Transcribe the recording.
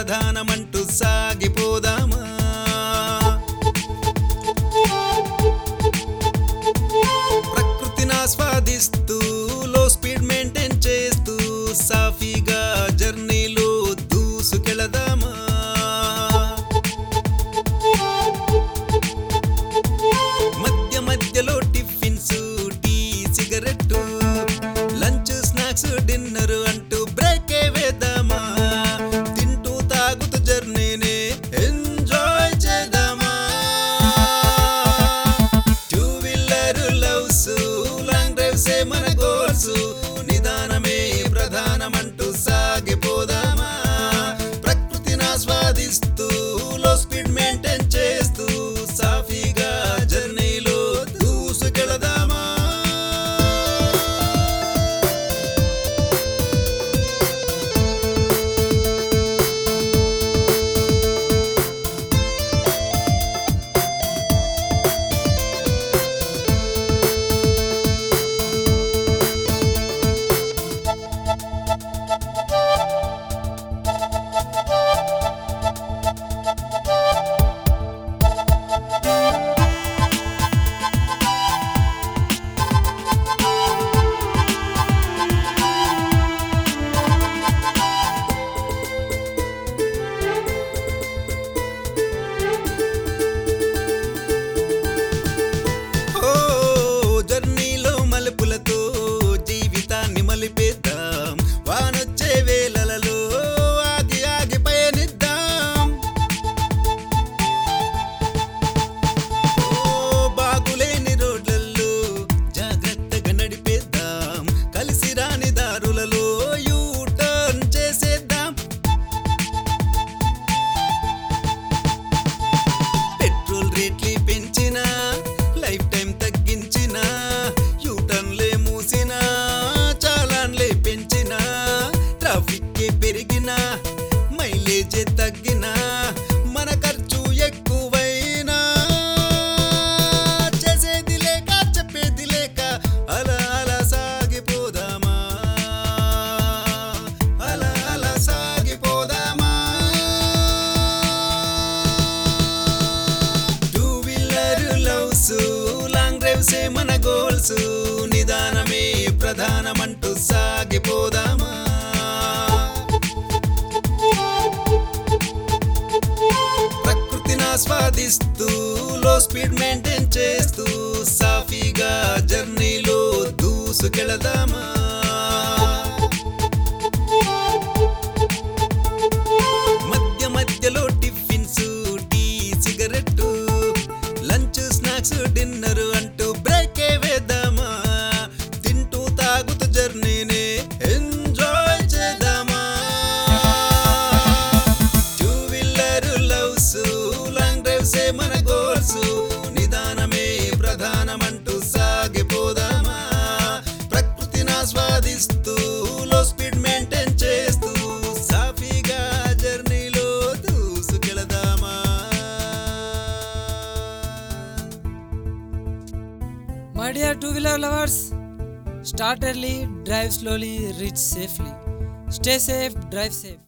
ప్రధానమంటూ సాగిపోదామా ప్రకృతిని ఆస్వాదిస్తూ లో స్పీడ్ మెయింటైన్ చేస్తూ సాఫీగా జర్నీలో దూసుకెళదామా మధ్య మధ్యలో tiffins tea cigarette lunch snacks dinner అంటూ బ్రేక్ వేద్దామా తింటూ తాగుతూ జర్నీని ఎంజాయ్ చేద్దామా two wheeler loves long drives మన గోల్స్ నిదానమే ప్రధానమంటూ సాగిపోదామా ప్రకృతిని ఆస్వాదిస్తూ లో స్పీడ్ మెయింటైన్ చేస్తూ సాఫీగా జర్నీలో దూసుకెళదామా ఓ జర్నీలో మలుపులతో జీవితాన్ని మలిపేద్దాం వానొచ్చే వేళలలో ఆగి ఆగి పయనిద్దాం ఓ బాగులేని రోడ్లలో జాగ్రత్తగా నడిపేద్దాం కలిసి రాని దారులలో యూ టర్న్ చేసేద్దాం పెట్రోల్ రేట్లు పెంచినా లైఫ్ టైం తగ్గించినా యూటర్న్లే మూసినా చాలాన్లే పెంచినా ట్రాఫిక్ పెరిగినా మైలేజ్ తగ్గినా మన ఖర్చు ఎక్కువైనా చేసేది లేక చెప్పేది లేక అలా అలా సాగిపోదామా అలా అలా సాగిపోదామా two wheeler loves long drives మన గోల్స్ నిదానమే ప్రధానమంటూ సాగిపోదామా ప్రకృతిని ఆస్వాదిస్తూ లో స్పీడ్ మెయింటైన్ చేస్తూ సాఫీగా జర్నీలో దూసుకెళదామా మధ్య మధ్యలో tiffins tea cigarette lunch snacks dinner అంటూ బ్రేక్ వేద్దామా తింటూ తాగుతూ జర్నీని ఎంజాయ్ చేద్దామా two wheeler loves long drives మన గోల్స్ నిదానమే ప్రధానమంటూ సాగిపోదామా ప్రకృతిని ఆస్వాదిస్తూ లో స్పీడ్ మెయింటైన్ చేస్తూ సాఫీగా జర్నీలో దూసుకెళదామా My dear two wheeler lovers, start early, drive slowly, reach safely. Stay safe, drive safe.